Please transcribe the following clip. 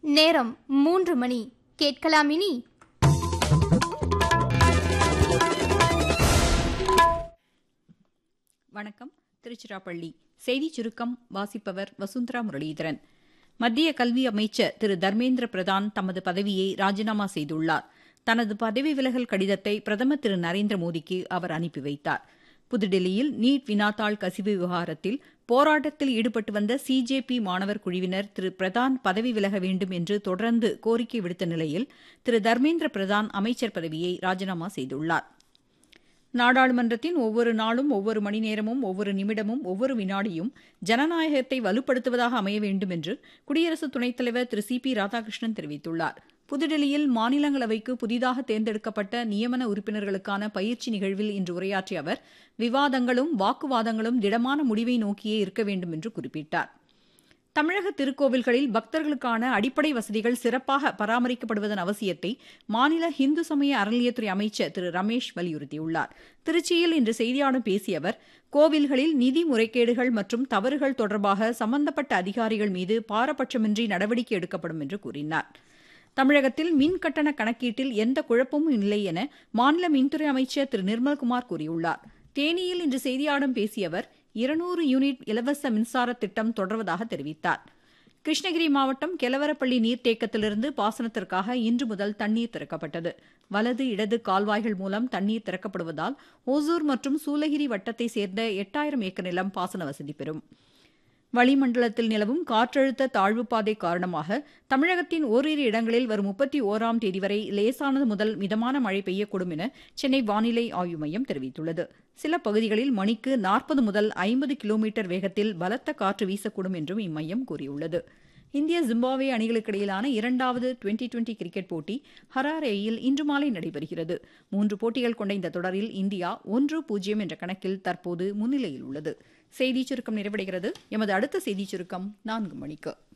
நேரம் மூன்று மணி கேட்கலாம் இனி வணக்கம் திருச்சிராப்பள்ளி செய்திச் சுருக்கம் வாசிப்பவர் வசுந்தரா முரளிதரன் மத்திய கல்வி அமைச்சர் திரு தர்மேந்திர பிரதான் தமது பதவியை ராஜினாமா செய்துள்ளார் தனது பதவி விலகல் கடிதத்தை பிரதமர் திரு நரேந்திர மோடிக்கு அவர் அனுப்பி வைத்தார் புதுடில்லியில் நீட் வினாத்தாள் கசிவு விவகாரத்தில் போராட்டத்தில் ஈடுபட்டு வந்த சிஜேபி மாணவர் குழுவினர் திரு பிரதான் பதவி விலக வேண்டும் என்று தொடர்ந்து கோரிக்கை விடுத்த நிலையில் திரு தர்மேந்திர பிரதான் அமைச்சர் பதவியை ராஜினாமா செய்துள்ளார் நாடாளுமன்றத்தின் ஒவ்வொரு நாளும் ஒவ்வொரு மணி நேரமும் ஒவ்வொரு நிமிடமும் ஒவ்வொரு வினாடியும் ஜனநாயகத்தை வலுப்படுத்துவதாக அமைய வேண்டும் என்று குடியரசு துணைத் தலைவர் திரு சி பி ராதாகிருஷ்ணன் தெரிவித்துள்ளார் புதுடில்லியில் மாநிலங்களவைக்கு புதிதாக தேர்ந்தெடுக்கப்பட்ட நியமன உறுப்பினர்களுக்கான பயிற்சி நிகழ்வில் இன்று உரையாற்றிய அவர் விவாதங்களும் வாக்குவாதங்களும் திடமான முடிவை நோக்கியே இருக்க வேண்டும் என்று குறிப்பிட்டார் தமிழக திருக்கோவில்களில் பக்தர்களுக்கான அடிப்படை வசதிகள் சிறப்பாக பராமரிக்கப்படுவதன் அவசியத்தை மாநில இந்து சமய அறநிலையத்துறை அமைச்சர் திரு ரமேஷ் வலியுறுத்தியுள்ளார் திருச்சியில் இன்று செய்தியாளர் பேசிய அவர் கோவில்களில் நிதி முறைகேடுகள் மற்றும் தவறுகள் தொடர்பாக சம்பந்தப்பட்ட அதிகாரிகள் மீது பாரபட்சமின்றி நடவடிக்கை எடுக்கப்படும் என்று கூறினார் தமிழகத்தில் மின் கட்டண கணக்கீட்டில் எந்த குழப்பமும் இல்லை என மாநில மின்துறை அமைச்சர் திரு நிர்மல்குமார் கூறியுள்ளார் தேனியில் இன்று செய்தியாளர்களிடம் பேசிய அவர் இருநூறு யூனிட் இலவச மின்சார திட்டம் தொடர்வதாக தெரிவித்தார் கிருஷ்ணகிரி மாவட்டம் கெலவரப்பள்ளி நீர்த்தேக்கத்திலிருந்து பாசனத்திற்காக இன்று முதல் தண்ணீர் திறக்கப்பட்டது வலது இடது கால்வாய்கள் மூலம் தண்ணீர் திறக்கப்படுவதால் ஓசூர் மற்றும் சூலகிரி வட்டத்தை சேர்ந்த எட்டாயிரம் ஏக்கர் நிலம் பாசன வசதி பெறும் வளிமண்டலத்தில் நிலவும் காற்றழுத்த தாழ்வுப்பாதை காரணமாக தமிழகத்தின் ஓரிரு இடங்களில் வரும் முப்பத்தி ஓராம் தேதி வரை லேசானது முதல் மிதமான மழை பெய்யக்கூடும் என சென்னை வானிலை ஆய்வு மையம் தெரிவித்துள்ளது சில பகுதிகளில் மணிக்கு நாற்பது முதல் ஐம்பது கிலோமீட்டர் வேகத்தில் பலத்த காற்று வீசக்கூடும் என்றும் இம்மையம் கூறியுள்ளது இந்திய ஜிம்பாப்வே அணிகளுக்கிடையிலான இரண்டாவது டுவெண்டி டுவெண்டி கிரிக்கெட் போட்டி ஹராரேயில் இன்று மாலை நடைபெறுகிறது மூன்று போட்டிகள் கொண்ட இந்த தொடரில் இந்தியா ஒன்று பூஜ்ஜியம் என்ற கணக்கில் தற்போது முன்னிலையில் உள்ளது செய்திச் சுருக்கம் நிறைவடைகிறது எமது அடுத்த செய்திச் சுருக்கம் நான்கு மணிக்கு